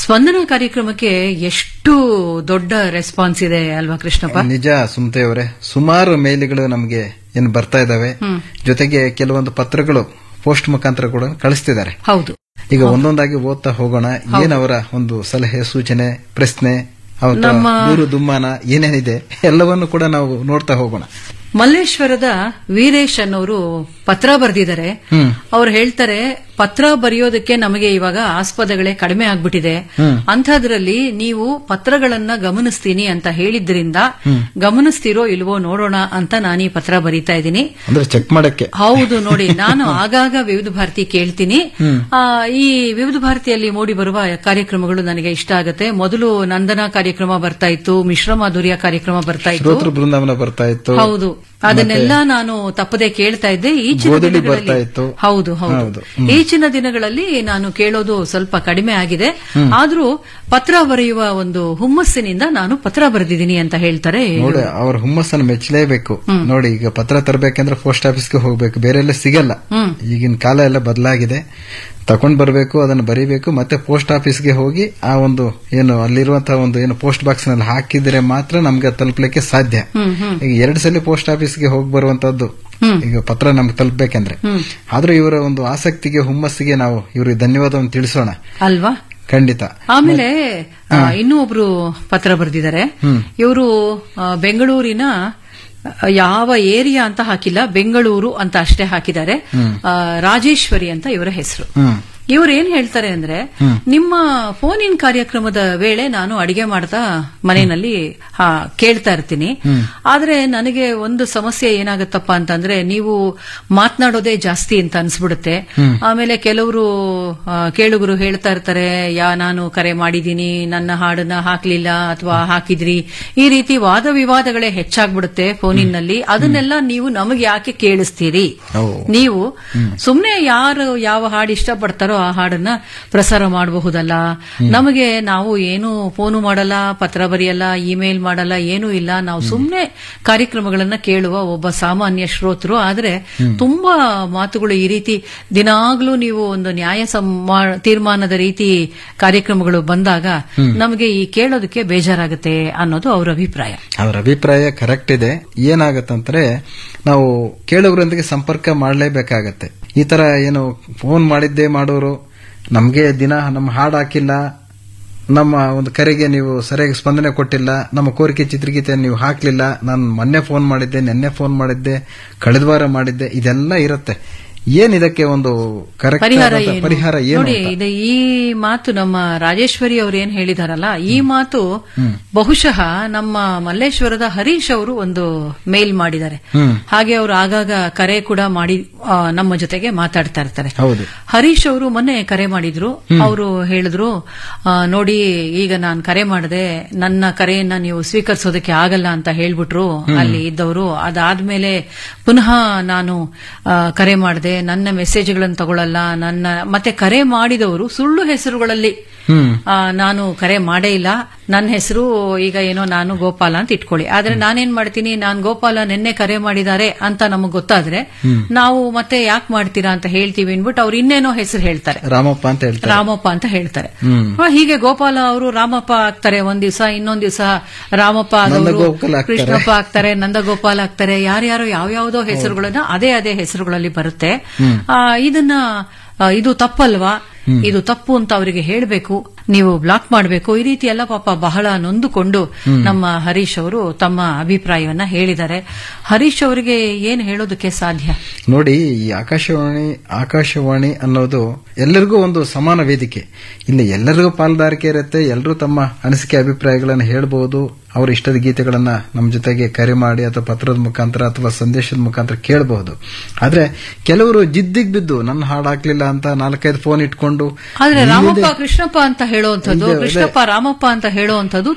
ಸ್ಪಂದನ ಕಾರ್ಯಕ್ರಮಕ್ಕೆ ಎಷ್ಟು ದೊಡ್ಡ ರೆಸ್ಪಾನ್ಸ್ ಇದೆ ಅಲ್ವಾ ಕೃಷ್ಣಪ್ಪ ನಿಜ ಸುಮತೆಯವರೇ ಸುಮಾರು ಮೇಲ್ಗಳು ನಮಗೆ ಏನು ಬರ್ತಾ ಇದಾವೆ ಜೊತೆಗೆ ಕೆಲವೊಂದು ಪತ್ರಗಳು ಪೋಸ್ಟ್ ಮುಖಾಂತರ ಕೂಡ ಕಳಿಸ್ತಿದ್ದಾರೆ ಹೌದು ಈಗ ಒಂದೊಂದಾಗಿ ಓದ್ತಾ ಹೋಗೋಣ ಏನವರ ಒಂದು ಸಲಹೆ ಸೂಚನೆ ಪ್ರಶ್ನೆ ಅವರ ನಮ್ಮ- ದೂರು ದುಮ್ಮಾನ ಏನೇನಿದೆ ಎಲ್ಲವನ್ನು ಕೂಡ ನಾವು ನೋಡ್ತಾ ಹೋಗೋಣ ಮಲ್ಲೇಶ್ವರದ ವೀರೇಶ್ ಅನ್ನೋರು ಪತ್ರ ಬರೆದಿದ್ದಾರೆ ಹ್ಮ್. ಅವ್ರು ಹೇಳ್ತಾರೆ ಪತ್ರ ಬರೆಯೋದಕ್ಕೆ ನಮಗೆ ಇವಾಗ ಆಸ್ಪದಗಳೇ ಕಡಿಮೆ ಆಗ್ಬಿಟ್ಟಿದೆ ಅಂಥದ್ರಲ್ಲಿ ನೀವು ಪತ್ರಗಳನ್ನ ಗಮನಿಸ್ತೀನಿ ಅಂತ ಹೇಳಿದ್ರಿಂದ ಗಮನಿಸ್ತಿರೋ ಇಲ್ವೋ ನೋಡೋಣ ಅಂತ ನಾನು ಈ ಪತ್ರ ಬರೀತಾ ಇದ್ದೀನಿ ಅಂದ್ರೆ ಚೆಕ್ ಮಾಡಕ್ಕೆ ಹೌದು ನೋಡಿ ನಾನು ಆಗಾಗ ವಿವಿಧ ಭಾರತಿ ಕೇಳ್ತೀನಿ ಆ, ಈ ವಿವಿಧ ಭಾರತಿಯಲ್ಲಿ ಮೂಡಿ ಬರುವ ಕಾರ್ಯಕ್ರಮಗಳು ನನಗೆ ಇಷ್ಟ ಆಗುತ್ತೆ ಮೊದಲು ನಂದನ ಕಾರ್ಯಕ್ರಮ ಬರ್ತಾ ಇತ್ತು ಮಿಶ್ರ ಮಾಧುರ್ಯ ಕಾರ್ಯಕ್ರಮ ಬರ್ತಾ ಇತ್ತು ಶ್ರೋತೃ ಬೃಂದಾವನ ಬರ್ತಾ ಇತ್ತು ಹೌದು ಅದನ್ನೆಲ್ಲ ನಾನು ತಪ್ಪದೆ ಕೇಳ್ತಾ ಇದ್ದೆ ಈಚಿನ ಗೋಧಳಿ ಬರ್ತಾ ದಿನಗಳಲ್ಲಿ ಇತ್ತು. ಹೌದು ಹೌದು ಹೌದು. ಈಚಿನ ದಿನಗಳಲ್ಲಿ ನಾನು ಕೇಳೋದು ಸ್ವಲ್ಪ ಕಡಿಮೆ ಆಗಿದೆ ಆದ್ರೂ ಪತ್ರ ಬರೆಯುವ ಒಂದು ಹುಮ್ಮಸ್ಸಿನಿಂದ ನಾನು ಪತ್ರ ಬರೆದಿದ್ದೀನಿ ಅಂತ ಹೇಳ್ತಾರೆ ನೋಡಿ ಅವ್ರ ಹುಮ್ಮಸ್ಸನ್ನು ಮೆಚ್ಚಲೇಬೇಕು ನೋಡಿ ಈಗ ಪತ್ರ ತರಬೇಕಂದ್ರೆ ಪೋಸ್ಟ್ ಆಫೀಸ್ಗೆ ಹೋಗ್ಬೇಕು ಬೇರೆ ಎಲ್ಲ ಸಿಗಲ್ಲ ಈಗಿನ ಕಾಲ ಎಲ್ಲ ಬದಲಾಗಿದೆ ತಕೊಂಡ್ ಬರಬೇಕು ಅದನ್ನು ಬರೀಬೇಕು ಮತ್ತೆ ಪೋಸ್ಟ್ ಆಫೀಸ್ಗೆ ಹೋಗಿ ಆ ಒಂದು ಏನು ಅಲ್ಲಿರುವಂತಹ ಒಂದು ಏನು ಪೋಸ್ಟ್ ಬಾಕ್ಸ್ ನಲ್ಲಿ ಹಾಕಿದ್ರೆ ಮಾತ್ರ ನಮ್ಗೆ ತಲುಪಲಿಕ್ಕೆ ಸಾಧ್ಯ ಈಗ ಎರಡು ಸಲ ಪೋಸ್ಟ್ ಆಫೀಸ್ಗೆ ಹೋಗಿ ಬರುವಂತದ್ದು ಈಗ ಪತ್ರ ನಮ್ಗೆ ತಲುಪಬೇಕಂದ್ರೆ ಆದ್ರೂ ಇವರ ಒಂದು ಆಸಕ್ತಿಗೆ ಹುಮ್ಮಸ್ಸಿಗೆ ನಾವು ಇವ್ರಿಗೆ ಧನ್ಯವಾದವನ್ನು ತಿಳಿಸೋಣ ಅಲ್ವಾ ಖಂಡಿತ ಆಮೇಲೆ ಆ, ಇನ್ನೂ ಒಬ್ರು ಪತ್ರ ಬರೆದಿದ್ದಾರೆ ಇವರು ಬೆಂಗಳೂರಿನ ಆ, ಯಾವ ಏರಿಯಾ ಅಂತ ಹಾಕಿಲ್ಲ ಬೆಂಗಳೂರು ಅಂತ ಅಷ್ಟೇ ಹಾಕಿದ್ದಾರೆ ಆ, ರಾಜೇಶ್ವರಿ ಅಂತ ಇವರ ಹೆಸರು ಹ್ಮ್ ಇವ್ರು ಏನ್ ಹೇಳ್ತಾರೆ ಅಂದ್ರೆ ನಿಮ್ಮ ಫೋನ್ ಇನ್ ಕಾರ್ಯಕ್ರಮದ ವೇಳೆ ನಾನು ಅಡಿಗೆ ಮಾಡ್ತಾ ಮನೆಯಲ್ಲಿ ಆ, ಕೇಳ್ತಾ ಇರ್ತೀನಿ ಆದ್ರೆ ನನಗೆ ಒಂದು ಸಮಸ್ಯೆ ಏನಾಗುತ್ತಪ್ಪ ಅಂತಂದ್ರೆ ನೀವು ಮಾತನಾಡೋದೇ ಜಾಸ್ತಿ ಅಂತ ಅನ್ಸ್ಬಿಡುತ್ತೆ ಆಮೇಲೆ ಕೆಲವರು ಆ, ಕೇಳುಗರು ಹೇಳ್ತಾ ಇರ್ತಾರೆ ಯಾ ನಾನು ಕರೆ ಮಾಡಿದ್ದೀನಿ ನನ್ನ ಹಾಡನ್ನ ಹಾಕ್ಲಿಲ್ಲ ಅಥವಾ ಹಾಕಿದ್ರಿ ಈ ರೀತಿ ವಾದ ವಿವಾದಗಳೇ ಹೆಚ್ಚಾಗ್ಬಿಡುತ್ತೆ ಫೋನಿನಲ್ಲಿ ಅದನ್ನೆಲ್ಲ ನೀವು ನಮಗೆ ಯಾಕೆ ಕೇಳಿಸ್ತೀರಿ ಹೌದು. ನೀವು ಸುಮ್ನೆ ಯಾರು ಯಾವ ಹಾಡು ಇಷ್ಟಪಡ್ತಾರೋ ಆ ಹಾಡನ್ನ ಪ್ರಸಾರ ಮಾಡಬಹುದಲ್ಲ ನಮಗೆ ನಾವು ಏನು ಫೋನು ಮಾಡಲ್ಲ ಪತ್ರ ಬರೆಯಲ್ಲ ಇಮೇಲ್ ಮಾಡಲ್ಲ ಏನೂ ಇಲ್ಲ ನಾವು ಸುಮ್ನೆ ಕಾರ್ಯಕ್ರಮಗಳನ್ನ ಕೇಳುವ ಒಬ್ಬ ಸಾಮಾನ್ಯ ಶ್ರೋತೃ ಆದ್ರೆ ತುಂಬಾ ಮಾತುಗಳು ಈ ರೀತಿ ದಿನಾಗ್ಲೂ ನೀವು ಒಂದು ನ್ಯಾಯ ಸಮ್ಮಾ- ತೀರ್ಮಾನದ ರೀತಿ ಕಾರ್ಯಕ್ರಮಗಳು ಬಂದಾಗ ನಮಗೆ ಈ ಕೇಳೋದಕ್ಕೆ ಬೇಜಾರಾಗುತ್ತೆ ಅನ್ನೋದು ಅವರ ಅಭಿಪ್ರಾಯ ಅವರ ಅಭಿಪ್ರಾಯ ಕರೆಕ್ಟ್ ಇದೆ ಏನಾಗತ್ತಂದ್ರೆ ನಾವು ಕೇಳುಗರೊಂದಿಗೆ ಸಂಪರ್ಕ ಮಾಡಲೇಬೇಕಾಗತ್ತೆ ಈ ತರ ಏನು ಫೋನ್ ಮಾಡಿದ್ದೇ ಮಾಡೋರು ನಮ್ಗೆ ದಿನ ನಮ್ಮ ಹಾಡು ಹಾಕಿಲ್ಲ ನಮ್ಮ ಒಂದು ಕರೆಗೆ ನೀವು ಸರಿಯಾಗಿ ಸ್ಪಂದನೆ ಕೊಟ್ಟಿಲ್ಲ ನಮ್ಮ ಕೋರಿಕೆ ಚಿತ್ರಗೀತೆ ನೀವು ಹಾಕ್ಲಿಲ್ಲ ನಾನು ಮೊನ್ನೆ ಫೋನ್ ಮಾಡಿದ್ದೆ ನಿನ್ನೆ ಫೋನ್ ಮಾಡಿದ್ದೆ ಕಳೆದ ವಾರ ಮಾಡಿದ್ದೆ ಇದೆಲ್ಲ ಇರುತ್ತೆ ಏನ್ ಇದಕ್ಕೆ ಒಂದು ಕರೆಕ್ಟ್ ಪರಿಹಾರ ಏನು ಪರಿಹಾರ ಏನು ನೋಡಿ ಅಂತ? ಇದು ಈ ಮಾತು ನಮ್ಮ ರಾಜೇಶ್ವರಿ ಅವ್ರು ಏನ್ ಹೇಳಿದಾರಲ್ಲ ಈ ಮಾತು ಬಹುಶಃ ನಮ್ಮ ಮಲ್ಲೇಶ್ವರದ ಹರೀಶ್ ಅವರು ಒಂದು ಮೇಲ್ ಮಾಡಿದ್ದಾರೆ ಹ್ಮ್. ಹಾಗೆ ಅವರು ಆಗಾಗ ಕರೆ ಕೂಡ ಮಾಡಿ ಆ, ನಮ್ಮ ಜೊತೆಗೆ ಮಾತಾಡ್ತಾ ಇರ್ತಾರೆ ಹೌದು ಹರೀಶ್ ಅವರು ಮೊನ್ನೆ ಕರೆ ಮಾಡಿದ್ರು ಅವರು ಹೇಳಿದ್ರು ಆ, ನೋಡಿ ಈಗ ನಾನು ಕರೆ ಮಾಡಿದೆ ನನ್ನ ಕರೆಯನ್ನ ನೀವು ಸ್ವೀಕರಿಸೋದಕ್ಕೆ ಆಗಲ್ಲ ಅಂತ ಹೇಳ್ಬಿಟ್ರು ಅಲ್ಲಿ ಇದ್ದವರು ಅದಾದ್ಮೇಲೆ ಪುನಃ ನಾನು ಆ, ಕರೆ ಮಾಡಿದೆ ನನ್ನ ಮೆಸೇಜ್ಗಳನ್ನು ತಗೊಳ್ಳಲ್ಲ ನನ್ನ ಮತ್ತೆ ಕರೆ ಮಾಡಿದವರು ಸುಳ್ಳು ಹೆಸರುಗಳಲ್ಲಿ ಹ್ಮ್ ಆ, ನಾನು ಕರೆ ಮಾಡೇ ಇಲ್ಲ ನನ್ನ ಹೆಸರು ಈಗ ಏನೋ ನಾನು ಗೋಪಾಲ ಅಂತ ಇಟ್ಕೊಳ್ಳಿ ಆದ್ರೆ ನಾನೇನ್ ಮಾಡ್ತೀನಿ ನಾನ್ ಗೋಪಾಲ ನಿನ್ನೆ ಕರೆ ಮಾಡಿದ್ದಾರೆ ಅಂತ ನಮಗ್ ಗೊತ್ತಾದ್ರೆ ನಾವು ಮತ್ತೆ ಯಾಕೆ ಮಾಡ್ತೀರಾ ಅಂತ ಹೇಳ್ತೀವಿ ಅನ್ಬಿಟ್ಟು ಅವ್ರು ಇನ್ನೇನೋ ಹೆಸರು ಹೇಳ್ತಾರೆ ರಾಮಪ್ಪ ಅಂತ ಹೇಳ್ತಾರೆ ರಾಮಪ್ಪ ಅಂತ ಹೇಳ್ತಾರೆ ಹ್ಮ್. ಆ, ಹೀಗೆ ಗೋಪಾಲ ಅವರು ರಾಮಪ್ಪ ಆಗ್ತಾರೆ ಒಂದ್ ದಿವಸ ಇನ್ನೊಂದ್ ದಿವಸ ರಾಮಪ್ಪ ಆದವರು ನಂದಗೋಪಾಲ್ ಆಗ್ತಾರೆ. ಕೃಷ್ಣಪ್ಪ ಆಗ್ತಾರೆ ನಂದಗೋಪಾಲ್ ಆಗ್ತಾರೆ ಯಾರ್ಯಾರೋ ಯಾವ್ಯಾವ್ದೋ ಹೆಸರುಗಳನ್ನ ಅದೇ ಅದೇ ಹೆಸರುಗಳಲ್ಲಿ ಬರುತ್ತೆ ಆ, ಇದನ್ನ ಆ, ಇದು ತಪ್ಪಲ್ವಾ ಇದು ತಪ್ಪು ಅಂತ ಅವರಿಗೆ ಹೇಳಬೇಕು ನೀವು ಬ್ಲಾಕ್ ಮಾಡಬೇಕು ಈ ರೀತಿ ಎಲ್ಲ ಪಾಪ ಬಹಳ ನೊಂದುಕೊಂಡು ನಮ್ಮ ಹರೀಶ್ ಅವರು ತಮ್ಮ ಅಭಿಪ್ರಾಯವನ್ನ ಹೇಳಿದ್ದಾರೆ ಹರೀಶ್ ಅವರಿಗೆ ಏನ್ ಹೇಳೋದಕ್ಕೆ ಸಾಧ್ಯ ನೋಡಿ ಈ ಆಕಾಶವಾಣಿ ಆಕಾಶವಾಣಿ ಅನ್ನೋದು ಎಲ್ಲರಿಗೂ ಒಂದು ಸಮಾನ ವೇದಿಕೆ ಇಲ್ಲಿ ಎಲ್ಲರಿಗೂ ಪಾಲ್ದಾರಿಕೆ ಇರುತ್ತೆ ಎಲ್ಲರೂ ತಮ್ಮ ಅನಿಸಿಕೆ ಅಭಿಪ್ರಾಯಗಳನ್ನು ಹೇಳ್ಬೋದು ಅವರ ಇಷ್ಟದ ಗೀತೆಗಳನ್ನ ನಮ್ಮ ಜೊತೆಗೆ ಕರೆ ಮಾಡಿ ಅಥವಾ ಪತ್ರದ ಮುಖಾಂತರ ಅಥವಾ ಸಂದೇಶದ ಮುಖಾಂತರ ಕೇಳಬಹುದು ಆದ್ರೆ ಕೆಲವರು ಜಿದ್ದಿಗ್ ಬಿದ್ದು ನನ್ನ ಹಾಡು ಹಾಕ್ಲಿಲ್ಲ ಅಂತ ನಾಲ್ಕೈದು ಫೋನ್ ಇಟ್ಕೊಂಡು ಆದ್ರೆ ಇಲ್ಲಿದೆ- ರಾಮಪ್ಪ ಕೃಷ್ಣಪ್ಪ ಅಂತ ಹೇಳುವಂಥದ್ದು ಇದೆ, ಇದೆ. ಕೃಷ್ಣಪ್ಪ ರಾಮಪ್ಪ ಅಂತ ಹೇಳುವಂಥದ್ದು